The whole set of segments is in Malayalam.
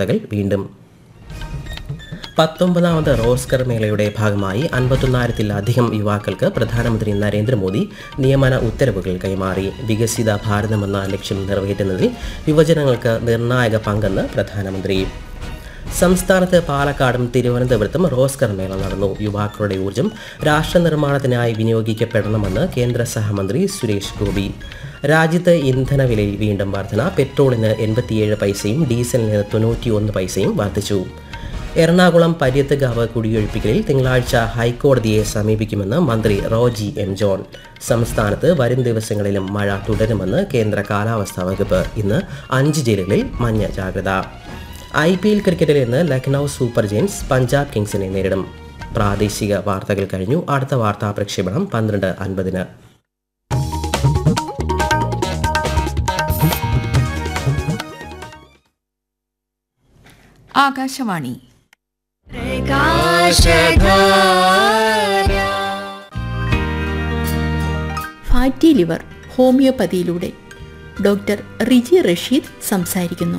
വാർത്തകൾ വീണ്ടും പത്തൊമ്പതാമത് റോസ്കർ മേളയുടെ ഭാഗമായി അൻപത്തൊന്നായിരത്തിലധികം യുവാക്കൾക്ക് പ്രധാനമന്ത്രി നരേന്ദ്രമോദി നിയമന ഉത്തരവുകൾ കൈമാറി വികസിത ഭാരതമെന്ന ലക്ഷ്യം നിറവേറ്റുന്നതിൽ യുവജനങ്ങൾക്ക് നിർണായക പങ്കെന്ന് പ്രധാനമന്ത്രി സംസ്ഥാനത്ത് പാലക്കാടും തിരുവനന്തപുരത്തും റോസ്കർ മേള നടന്നു യുവാക്കളുടെ ഊർജ്ജം രാഷ്ട്രനിർമ്മാണത്തിനായി വിനിയോഗിക്കപ്പെടണമെന്ന് കേന്ദ്ര സഹമന്ത്രി സുരേഷ് ഗോപി രാജ്യത്ത് ഇന്ധനവിലയിൽ വീണ്ടും വർധന പെട്രോളിന് എൺപത്തിയേഴ് പൈസയും ഡീസലിന് തൊണ്ണൂറ്റിയൊന്ന് പൈസയും വർദ്ധിച്ചു എറണാകുളം പര്യത്തുകാവ് കുടിയൊഴിപ്പിക്കലിൽ തിങ്കളാഴ്ച ഹൈക്കോടതിയെ സമീപിക്കുമെന്ന് മന്ത്രി റോജി എം ജോൺ സംസ്ഥാനത്ത് വരും ദിവസങ്ങളിലും മഴ തുടരുമെന്ന് കേന്ദ്ര കാലാവസ്ഥാ വകുപ്പ് ഇന്ന് അഞ്ച് ജില്ലകളിൽ മഞ്ഞ ജാഗ്രത ഐ പി എൽ ക്രിക്കറ്റിൽ ഇന്ന് ലക്നൗ സൂപ്പർ ജയൻസ് പഞ്ചാബ് കിങ്സിനെ നേരിടും പ്രാദേശിക വാർത്തകൾ കഴിഞ്ഞു അടുത്ത വാർത്താ പ്രക്ഷേപണം പന്ത്രണ്ട് അൻപതിന് ആകാശവാണി ഫാറ്റി ലിവർ ഹോമിയോപ്പതിയിലൂടെ ഡോക്ടർ റിജി റഷീദ് സംസാരിക്കുന്നു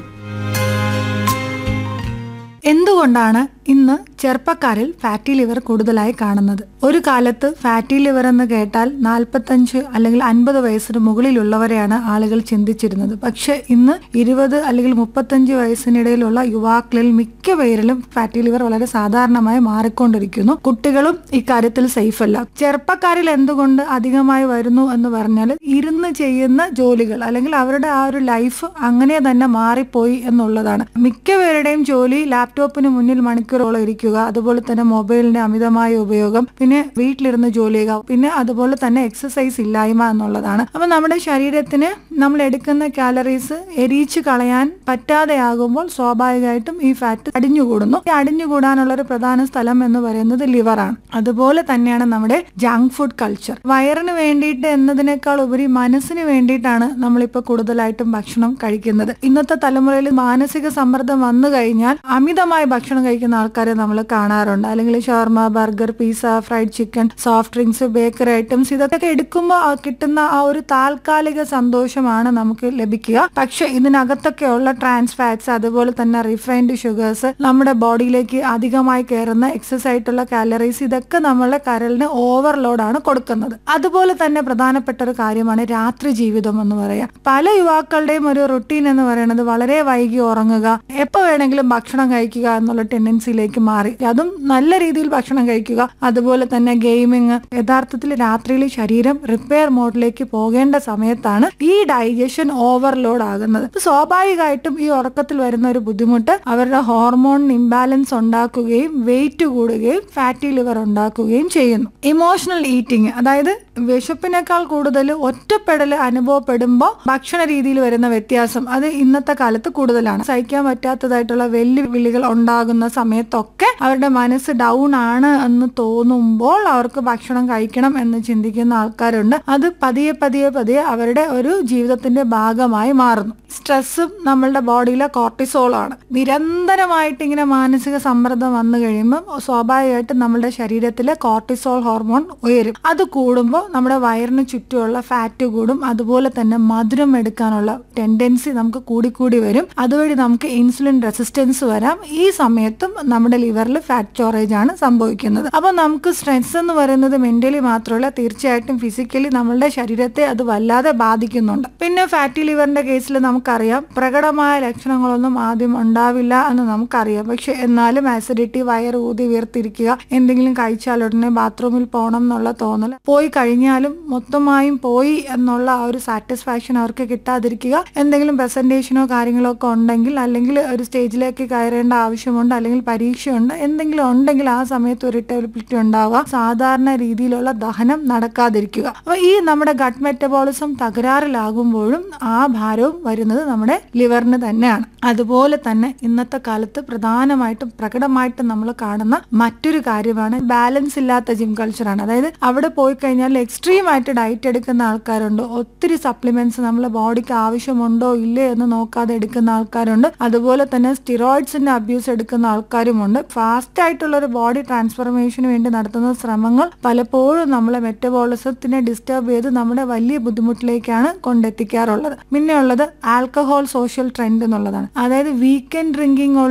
എന്തുകൊണ്ടാണ് ഇന്ന് ചെറുപ്പക്കാരിൽ ഫാറ്റി ലിവർ കൂടുതലായി കാണുന്നത് ഒരു കാലത്ത് ഫാറ്റി ലിവർ എന്ന് കേട്ടാൽ നാൽപ്പത്തഞ്ച് അല്ലെങ്കിൽ അൻപത് വയസ്സിന് മുകളിലുള്ളവരെയാണ് ആളുകൾ ചിന്തിച്ചിരുന്നത് പക്ഷെ ഇന്ന് ഇരുപത് അല്ലെങ്കിൽ മുപ്പത്തഞ്ച് വയസ്സിനിടയിലുള്ള യുവാക്കളിൽ മിക്ക പേരിലും ഫാറ്റി ലിവർ വളരെ സാധാരണമായി മാറിക്കൊണ്ടിരിക്കുന്നു കുട്ടികളും ഇക്കാര്യത്തിൽ സേഫ് അല്ല ചെറുപ്പക്കാരിൽ എന്തുകൊണ്ട് അധികമായി വരുന്നു എന്ന് പറഞ്ഞാൽ ഇരുന്ന് ചെയ്യുന്ന ജോലികൾ അല്ലെങ്കിൽ അവരുടെ ആ ഒരു ലൈഫ് അങ്ങനെ തന്നെ മാറിപ്പോയി എന്നുള്ളതാണ് മിക്കവരുടെയും ജോലി ലാപ്ടോപ്പിന് മുന്നിൽ മണിക്കൂറോളം ഇരിക്കുക അതുപോലെ തന്നെ മൊബൈലിന്റെ അമിതമായ ഉപയോഗം പിന്നെ വീട്ടിലിരുന്ന് ജോലി ചെയ്യുക പിന്നെ അതുപോലെ തന്നെ എക്സസൈസ് ഇല്ലായ്മ എന്നുള്ളതാണ് അപ്പൊ നമ്മുടെ ശരീരത്തിന് നമ്മൾ എടുക്കുന്ന കാലറീസ് എരിയിച്ചു കളയാൻ പറ്റാതെയാകുമ്പോൾ സ്വാഭാവികമായിട്ടും ഈ ഫാറ്റ് അടിഞ്ഞുകൂടുന്നു ഈ അടിഞ്ഞുകൂടാനുള്ള ഒരു പ്രധാന സ്ഥലം എന്ന് പറയുന്നത് ലിവറാണ് അതുപോലെ തന്നെയാണ് നമ്മുടെ ജങ്ക് ഫുഡ് കൾച്ചർ വയറിന് വേണ്ടിയിട്ട് എന്നതിനേക്കാൾ ഉപരി മനസ്സിന് വേണ്ടിയിട്ടാണ് നമ്മളിപ്പോൾ കൂടുതലായിട്ടും ഭക്ഷണം കഴിക്കുന്നത് ഇന്നത്തെ തലമുറയിൽ മാനസിക സമ്മർദ്ദം വന്നു കഴിഞ്ഞാൽ അമിതമായി ഭക്ഷണം കഴിക്കുന്ന ആൾക്കാരെ നമ്മൾ കാണാറുണ്ട് അല്ലെങ്കിൽ shawarma burger pizza fried chicken soft drinks bakery items ഇതൊക്കെ എടുക്കുമ്പോൾ ആ കിട്ടുന്ന ആ ഒരു താൽക്കാലിക സന്തോഷമാണ് നമുക്ക് ലഭിക്കുക പക്ഷെ ഇതിനകത്തൊക്കെയുള്ള ട്രാൻസ് ഫാറ്റ്സ് അതുപോലെ തന്നെ റിഫൈൻഡ് ഷുഗേഴ്സ് നമ്മുടെ ബോഡിയിലേക്ക് അധികമായി കയറുന്ന എക്സസ് ആയിട്ടുള്ള കാലറീസ് ഇതൊക്കെ നമ്മളെ കരളിന് ഓവർലോഡ് ആണ് കൊടുക്കുന്നത് അതുപോലെ തന്നെ പ്രധാനപ്പെട്ട ഒരു കാര്യമാണ് രാത്രി ജീവിതം എന്ന് പറയാം പല യുവാക്കളുടെയും ഒരു റുട്ടീൻ എന്ന് പറയുന്നത് വളരെ വൈകി ഉറങ്ങുക എപ്പോ വേണമെങ്കിലും ഭക്ഷണം കഴിക്കുക എന്നുള്ള ടെൻഡൻസിയിലേക്ക് മാറി അതും നല്ല രീതിയിൽ ഭക്ഷണം കഴിക്കുക അതുപോലെ തന്നെ ഗെയിമിങ് യഥാർത്ഥത്തിൽ രാത്രിയിൽ ശരീരം റിപ്പയർ മോഡിലേക്ക് പോകേണ്ട സമയത്താണ് ഈ ഡൈജഷൻ ഓവർലോഡ് ആകുന്നത് അപ്പൊ സ്വാഭാവികമായിട്ടും ഈ ഉറക്കത്തിൽ വരുന്ന ഒരു ബുദ്ധിമുട്ട് അവരുടെ ഹോർമോൺ ഇംബാലൻസ് ഉണ്ടാക്കുകയും വെയിറ്റ് കൂടുകയും ഫാറ്റി ലിവർ ഉണ്ടാക്കുകയും ചെയ്യുന്നു ഇമോഷണൽ ഈറ്റിംഗ് അതായത് വിശപ്പിനേക്കാൾ കൂടുതൽ ഒറ്റപ്പെടൽ അനുഭവപ്പെടുമ്പോൾ ഭക്ഷണ രീതിയിൽ വരുന്ന വ്യത്യാസം അത് ഇന്നത്തെ കാലത്ത് കൂടുതലാണ് സഹിക്കാൻ പറ്റാത്തതായിട്ടുള്ള വെല്ലുവിളികൾ ഉണ്ടാകുന്ന സമയത്തൊക്കെ അവരുടെ മനസ്സ് ഡൗൺ ആണ് എന്ന് തോന്നുമ്പോൾ അവർക്ക് ഭക്ഷണം കഴിക്കണം എന്ന് ചിന്തിക്കുന്ന ആൾക്കാരുണ്ട് അത് പതിയെ പതിയെ പതിയെ അവരുടെ ഒരു ജീവിതത്തിന്റെ ഭാഗമായി മാറുന്നു സ്ട്രെസ്സും നമ്മളുടെ ബോഡിയിലെ കോർട്ടിസോൾ ആണ് നിരന്തരമായിട്ട് ഇങ്ങനെ മാനസിക സമ്മർദ്ദം വന്നു കഴിയുമ്പോൾ സ്വാഭാവികമായിട്ടും നമ്മുടെ ശരീരത്തിലെ കോർട്ടിസോൾ ഹോർമോൺ ഉയരും അത് കൂടുമ്പോൾ നമ്മുടെ വയറിന് ചുറ്റുമുള്ള ഫാറ്റ് കൂടും അതുപോലെ തന്നെ മധുരം എടുക്കാനുള്ള ടെൻഡൻസി നമുക്ക് കൂടിക്കൂടി വരും അതുവഴി നമുക്ക് ഇൻസുലിൻ റെസിസ്റ്റൻസ് വരാം ഈ സമയത്തും നമ്മുടെ ലിവറിൽ ഫാറ്റ് സ്റ്റോറേജ് ആണ് സംഭവിക്കുന്നത് അപ്പൊ നമുക്ക് സ്ട്രെസ് എന്ന് പറയുന്നത് മെന്റലി മാത്രമല്ല തീർച്ചയായിട്ടും ഫിസിക്കലി നമ്മളുടെ ശരീരത്തെ അത് വല്ലാതെ ബാധിക്കുന്നുണ്ട് പിന്നെ ഫാറ്റി ലിവറിന്റെ കേസിൽ നമുക്കറിയാം പ്രകടമായ ലക്ഷണങ്ങളൊന്നും ആദ്യം ഉണ്ടാവില്ല എന്ന് നമുക്കറിയാം പക്ഷെ എന്നാലും ആസിഡിറ്റി വയർ ഊതി വീർത്തിരിക്കുക എന്തെങ്കിലും കഴിച്ചാൽ ഉടനെ ബാത്റൂമിൽ പോകണം എന്നുള്ള തോന്നൽ പോയി കഴിഞ്ഞാലും മൊത്തമായും പോയി എന്നുള്ള ആ ഒരു സാറ്റിസ്ഫാക്ഷൻ അവർക്ക് കിട്ടാതിരിക്കുക എന്തെങ്കിലും പ്രസന്റേഷനോ കാര്യങ്ങളോ ഒക്കെ ഉണ്ടെങ്കിൽ അല്ലെങ്കിൽ ഒരു സ്റ്റേജിലേക്ക് കയറേണ്ട ആവശ്യമുണ്ട് അല്ലെങ്കിൽ പരീക്ഷയുണ്ട് എന്തെങ്കിലും ഉണ്ടെങ്കിൽ ആ സമയത്ത് ഒരു ഇറിറ്റബിലിറ്റി ഉണ്ടാവുക സാധാരണ രീതിയിലുള്ള ദഹനം നടക്കാതിരിക്കുക അപ്പൊ ഈ നമ്മുടെ ഗട്ട് മെറ്റബോളിസം തകരാറിലാകുമ്പോഴും ആ ഭാരവും വരുന്നത് നമ്മുടെ ലിവറിന് തന്നെയാണ് അതുപോലെ തന്നെ ഇന്നത്തെ കാലത്ത് പ്രധാനമായിട്ടും പ്രകടമായിട്ടും നമ്മൾ കാണുന്ന മറ്റൊരു കാര്യമാണ് ബാലൻസ് ഇല്ലാത്ത ജിം കൾച്ചറാണ് അതായത് അവിടെ പോയി കഴിഞ്ഞാൽ എക്സ്ട്രീം ആയിട്ട് ഡയറ്റ് എടുക്കുന്ന ആൾക്കാരുണ്ട് ഒത്തിരി സപ്ലിമെന്റ്സ് നമ്മളെ ബോഡിക്ക് ആവശ്യമുണ്ടോ ഇല്ലേ എന്ന് നോക്കാതെ എടുക്കുന്ന ആൾക്കാരുണ്ട് അതുപോലെ തന്നെ സ്റ്റിറോയിഡ്സിന്റെ അബ്യൂസ് എടുക്കുന്ന ആൾക്കാരുമുണ്ട് ഫാസ്റ്റ് ആയിട്ടുള്ള ഒരു ബോഡി ട്രാൻസ്ഫോർമേഷന് വേണ്ടി നടത്തുന്ന ശ്രമങ്ങൾ പലപ്പോഴും നമ്മളെ മെറ്റബോളിസത്തിനെ ഡിസ്റ്റർബ് ചെയ്ത് നമ്മുടെ വലിയ ബുദ്ധിമുട്ടിലേക്കാണ് കൊണ്ടെത്തിക്കാറുള്ളത് പിന്നെ ഉള്ളത് ആൽക്കഹോൾ സോഷ്യൽ ട്രെൻഡ് എന്നുള്ളതാണ് അതായത് വീക്കെൻഡ് ഡ്രിങ്കിങ്